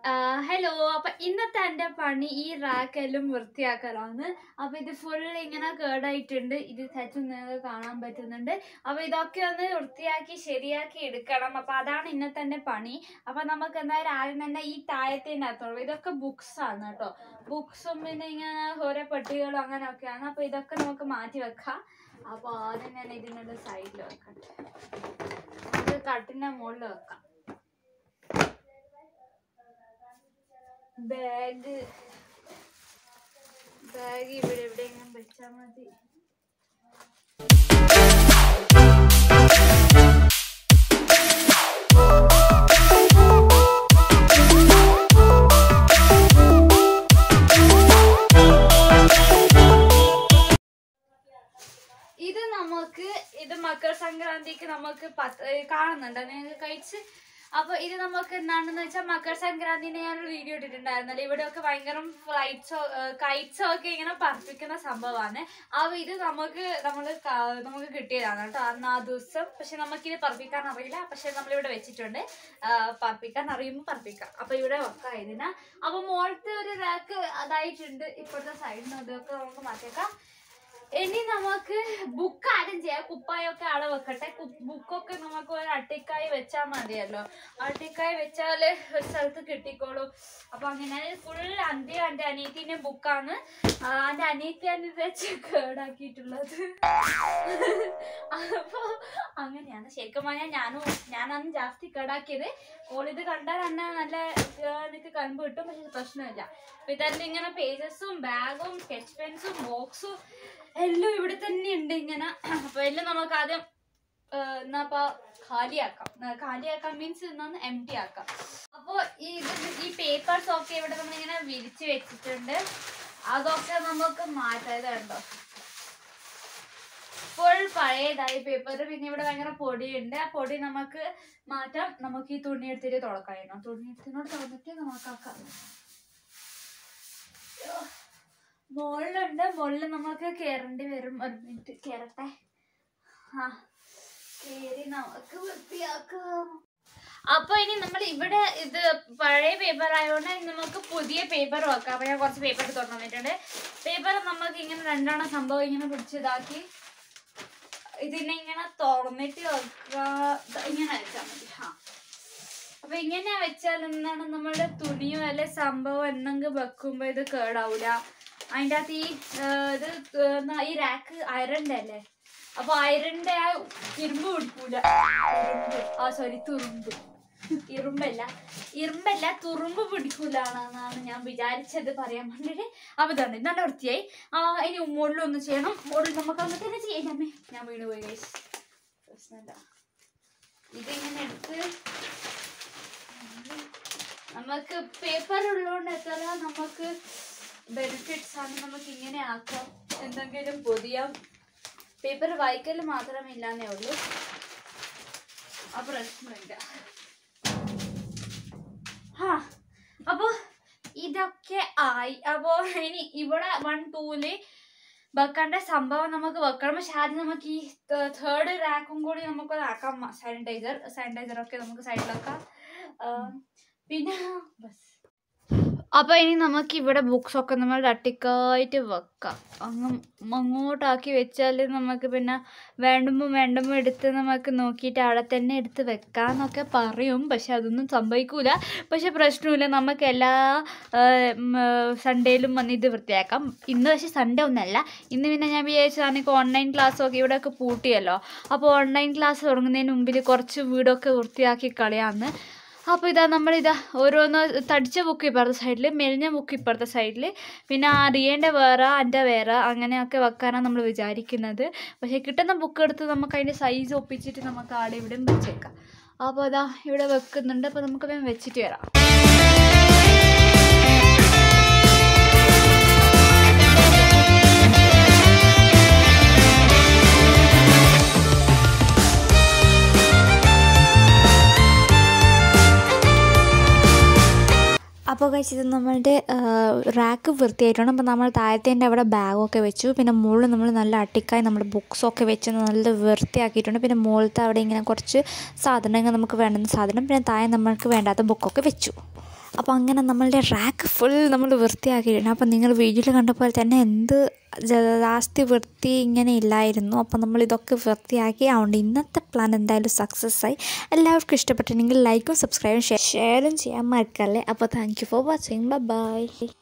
Hello അപ്പൊ ഇന്നത്തെ എന്റെ പണി ഈ റാക്കെല്ലാം വൃത്തിയാക്കലാണ് അപ്പൊ ഇത് ഫുൾ ഇങ്ങനെ കേടായിട്ടുണ്ട് ഇത് സച്ചും നിങ്ങൾക്ക് കാണാൻ പറ്റുന്നുണ്ട് അപ്പൊ ഇതൊക്കെ ഒന്ന് വൃത്തിയാക്കി ശരിയാക്കി എടുക്കണം അപ്പൊ അതാണ് ഇന്നത്തെ എന്റെ പണി അപ്പൊ നമുക്ക് എന്തായാലും ആദ്യം തന്നെ ഈ താഴത്തിന്റെ അകത്തുള്ളൂ ഇതൊക്കെ ബുക്സ് ആണ് കേട്ടോ ബുക്സും പിന്നെ ഇങ്ങനെ ഓരോ പെട്ടികളും അങ്ങനെയൊക്കെയാണ് അപ്പൊ ഇതൊക്കെ നമുക്ക് മാറ്റി വെക്കാം അപ്പൊ ആദ്യം ഞാൻ ഇതിനൊരു സൈഡിൽ വെക്കട്ടെ ഇത് കട്ടിന്റെ മുകളിൽ വെക്കാം ബാഗ് ബാഗ് ഇവിടെ എവിടെയെങ്കിലും വെച്ചാൽ മതി ഇത് നമുക്ക് ഇത് മകര സംക്രാന്തിക്ക് നമുക്ക് പത്ത് ഏ, കാണുന്നുണ്ട് നിങ്ങൾക്ക് കഴിച്ച് അപ്പൊ ഇത് നമുക്ക് എന്താണെന്ന് വെച്ചാൽ മകര സംക്രാന്തിന് ഞാനൊരു വീഡിയോ ഇട്ടിട്ടുണ്ടായിരുന്നല്ലോ ഇവിടെയൊക്കെ ഭയങ്കര ഫ്ലൈറ്റ്സോ കൈറ്റ്സോ ഒക്കെ ഇങ്ങനെ പറപ്പിക്കുന്ന സംഭവമാണ് അപ്പൊ ഇത് നമുക്ക് നമ്മൾ നമുക്ക് കിട്ടിയതാണ് കേട്ടോ അന്ന് ആ ദിവസം പക്ഷെ നമുക്കിത് പറപ്പിക്കാൻ അറിയില്ല പക്ഷെ നമ്മളിവിടെ വെച്ചിട്ടുണ്ട് ആ, പറപ്പിക്കാൻ അറിയുമ്പോൾ പറപ്പിക്കാം അപ്പൊ ഇവിടെ വെക്കാം ഇതിന് അപ്പൊ മോളത്തെ ഒരു റാക്ക് അതായിട്ടുണ്ട് ഇപ്പോഴത്തെ സൈഡിന് അതൊക്കെ നമുക്ക് മാറ്റിയേക്കാം ഇനി നമുക്ക് ബുക്ക് ആദ്യം ചെയ്യാം കുപ്പായൊക്കെ അവിടെ വെക്കട്ടെ ബുക്കൊക്കെ നമുക്ക് ഒരു അട്ടിക്കായി വെച്ചാൽ മതിയല്ലോ അട്ടിക്കായി വെച്ചാല് ഒരു സ്ഥലത്ത് കിട്ടിക്കോളും അപ്പൊ അങ്ങനെ ഫുൾ അന്ത്യ എൻ്റെ അനിയത്തിന്റെ ബുക്കാണ് എൻ്റെ അനിയത്തിയാണ് ഇത് വെച്ച് കേടാക്കിയിട്ടുള്ളത് അപ്പൊ അങ്ങനെയാണ് ശരിക്കും പറഞ്ഞാൽ ഞാനും ഞാനാണ് ജാസ്തി കേടാക്കിയത് ഓളിത് കണ്ടാൽ തന്നെ നല്ല ആ, എനിക്ക് കമ്പ് കിട്ടും പക്ഷെ പ്രശ്നമില്ല അപ്പൊ ഇതെല്ലാം ഇങ്ങനെ പേജസും ബാഗും സ്കെച്ച് പെൻസും ബോക്സും എല്ലാം ഇവിടെ തന്നെ ഉണ്ട് ഇങ്ങനെ അപ്പൊ എല്ലാം നമുക്ക് ആദ്യം ആ, എന്നാ ഖാലിയാക്കാം ആ, ഖാലിയാക്കാം മീൻസ് എന്നാന്ന് എം ടി ആക്കാം അപ്പോൾ ഈ ഇത് ഈ പേപ്പേഴ്സ് ഒക്കെ ഇവിടെ നമ്മളിങ്ങനെ വിരിച്ച് വെച്ചിട്ടുണ്ട് അതൊക്കെ നമുക്ക് മാറ്റാം ഇത് കണ്ടോ ഫുൾ പഴയതായി പേപ്പർ പിന്നെ ഇവിടെ ഭയങ്കര പൊടിയുണ്ട് ആ പൊടി നമുക്ക് മാറ്റാം നമുക്ക് ഈ തുണി എടുത്തിട്ട് തുറക്കായിരുന്നു തുണി എടുത്തിനോട് തുറന്നിട്ട് നമുക്കാക്കാം മുകളിലുണ്ട് മുകളിൽ നമുക്ക് കയറേണ്ടി വരും ഒരു മിനിറ്റ് കയറട്ടെ ആ കയറി നമുക്ക് വൃത്തിയാക്കാം അപ്പൊ ഇനി നമ്മൾ ഇവിടെ ഇത് പഴയ പേപ്പർ ആയതുകൊണ്ട് ഇനി നമുക്ക് പുതിയ പേപ്പർ വെക്കാം അപ്പൊ ഞാൻ കുറച്ച് പേപ്പർ തുറന്നു വന്നിട്ടുണ്ട് പേപ്പർ നമുക്ക് ഇങ്ങനെ രണ്ടെണ്ണം സംഭവം ഇങ്ങനെ പിടിച്ചിതാക്കി ഇതിനെ ഇങ്ങനെ തുറന്നിട്ട് വെക്കുക ദാ ഇങ്ങനെ വെച്ചാൽ മതി ആ അപ്പൊ ഇങ്ങനെ വെച്ചാൽ എന്താണ് നമ്മുടെ തുണിയോ അല്ലെ സംഭവം എന്തെങ്കിലും വെക്കുമ്പോ ഇത് കേടാവൂല അതിൻ്റെ അകത്ത് ഈ ആ, ഇത് എന്നാ ഈ റാക്ക് അയറന്റെ അല്ലേ അപ്പൊ അയറന്റെ ആ ഇരുമ്പ് പിടിക്കൂല ഇരുമ്പ്. ആ സോറി തുറുമ്പ് ഇരുമ്പല്ല ഇരുമ്പല്ല തുറുമ്പ് പിടിക്കൂലാണെന്നാണ് ഞാൻ വിചാരിച്ചത് പറയാൻ വേണ്ടിട്ട് അപ്പൊ ഇതാണ് നല്ല വൃത്തിയായി ആ ഇനി മുകളിലൊന്ന് ചെയ്യണം മുകളിൽ നമുക്ക് അങ്ങനെ തന്നെ ചെയ്യാം അമ്മേ ഞാൻ വീണ് പോയി guys. പ്രശ്നമില്ല ഇതിങ്ങനെ എടുത്ത് നമുക്ക് പേപ്പർ ഉള്ളതുകൊണ്ട് എത്ര നമുക്ക് ബെനിഫിറ്റ്സ് ആണ് നമുക്ക് ഇങ്ങനെ ആക്കാം എന്തെങ്കിലും പൊതിയാം പേപ്പർ വായിക്കൽ മാത്രമില്ലാന്നേ ഉള്ളൂ ആ പ്രശ്നമില്ല ആ അപ്പോ ഇതൊക്കെ ആയി അപ്പോ ഇനി ഇവിടെ വൺ ടൂല് വെക്കേണ്ട സംഭവം നമുക്ക് വെക്കണം പക്ഷെ ആദ്യം നമുക്ക് ഈ തേർഡ് റാക്കും കൂടി നമുക്ക് ആക്കാം സാനിറ്റൈസർ സാനിറ്റൈസർ ഒക്കെ നമുക്ക് സൈഡിലാക്കാം ആ, പിന്നെ ബസ് അപ്പൊ ഇനി നമുക്ക് ഇവിടെ ബുക്സ് ഒക്കെ നമ്മൾ തട്ടിക്കായിട്ട് വെക്കാം അങ്ങ് അങ്ങോട്ടാക്കി വെച്ചാൽ നമുക്ക് പിന്നെ വേണ്ടുമ്പോൾ വേണ്ടുമ്പോൾ എടുത്ത് നമുക്ക് നോക്കിയിട്ട് അവിടെ തന്നെ എടുത്ത് വെക്കാന്നൊക്കെ പറയും പക്ഷെ അതൊന്നും സംഭവിക്കൂല പക്ഷെ പ്രശ്നമില്ല നമുക്ക് എല്ലാ സൺഡേയിലും വന്ന് ഇത് വൃത്തിയാക്കാം ഇന്ന് പക്ഷെ സൺഡേ ഒന്നല്ല ഇന്ന് പിന്നെ ഞാൻ വിചാരിച്ചതാണ് ഇപ്പോൾ ഓൺലൈൻ ക്ലാസ്സൊക്കെ ഇവിടെയൊക്കെ പൂട്ടിയല്ലോ അപ്പോൾ ഓൺലൈൻ ക്ലാസ് തുടങ്ങുന്നതിന് മുമ്പിൽ കുറച്ച് വീടൊക്കെ വൃത്തിയാക്കി കളയാന്ന് അപ്പോൾ ഇതാ നമ്മളിതാ ഓരോന്ന് തടിച്ച ബുക്ക് ഇപ്പുറത്തെ സൈഡിൽ മെലിഞ്ഞ ബുക്ക് ഇപ്പുറത്തെ സൈഡിൽ പിന്നെ ആ റിയേൻ്റെ വേറെ എൻ്റെ വേറെ അങ്ങനെയൊക്കെ വെക്കാനാണ് നമ്മൾ വിചാരിക്കുന്നത് പക്ഷേ കിട്ടുന്ന ബുക്ക് എടുത്ത് നമുക്ക് അതിൻ്റെ സൈസ് ഒപ്പിച്ചിട്ട് നമുക്ക് ആടെ ഇവിടെയും വെച്ചേക്കാം അപ്പോൾ അതാ ഇവിടെ വെക്കുന്നുണ്ട് അപ്പോൾ നമുക്ക് വേഗം വെച്ചിട്ട് വരാം അപ്പോൾ കഴിച്ച് ഇത് നമ്മളുടെ റാക്ക് വൃത്തിയായിട്ടുണ്ട് അപ്പോൾ നമ്മൾ താഴത്തേൻ്റെ അവിടെ ബാഗൊക്കെ വെച്ചു പിന്നെ മുകളിൽ നമ്മൾ നല്ല അട്ടിക്കായി നമ്മുടെ ബുക്സൊക്കെ വെച്ച് നല്ല വൃത്തിയാക്കിയിട്ടുണ്ട് പിന്നെ മുകളിലത്തെ അവിടെ ഇങ്ങനെ കുറച്ച് സാധനങ്ങൾ നമുക്ക് വേണ്ടുന്ന സാധനം പിന്നെ താഴെ നമ്മൾക്ക് വേണ്ടാത്ത ബുക്കൊക്കെ വെച്ചു അപ്പോൾ അങ്ങനെ നമ്മളുടെ റാക്ക് ഫുൾ നമ്മൾ വൃത്തിയാക്കിയിട്ടുണ്ട് അപ്പോൾ നിങ്ങൾ വീഡിയോയിൽ കണ്ട പോലെ തന്നെ എന്ത് ജാസ്തി വൃത്തി ഇങ്ങനെ ഇല്ലായിരുന്നു അപ്പോൾ നമ്മൾ ഇതൊക്കെ വൃത്തിയാക്കി അതുകൊണ്ട് ഇന്നത്തെ പ്ലാൻ എന്തായാലും സക്സസ് ആയി എല്ലാവർക്കും ഇഷ്ടപ്പെട്ടിട്ടുണ്ടെങ്കിൽ ലൈക്കും സബ്സ്ക്രൈബും ഷെയറും ചെയ്യാൻ മറക്കല്ലേ അപ്പോൾ thank you for watching by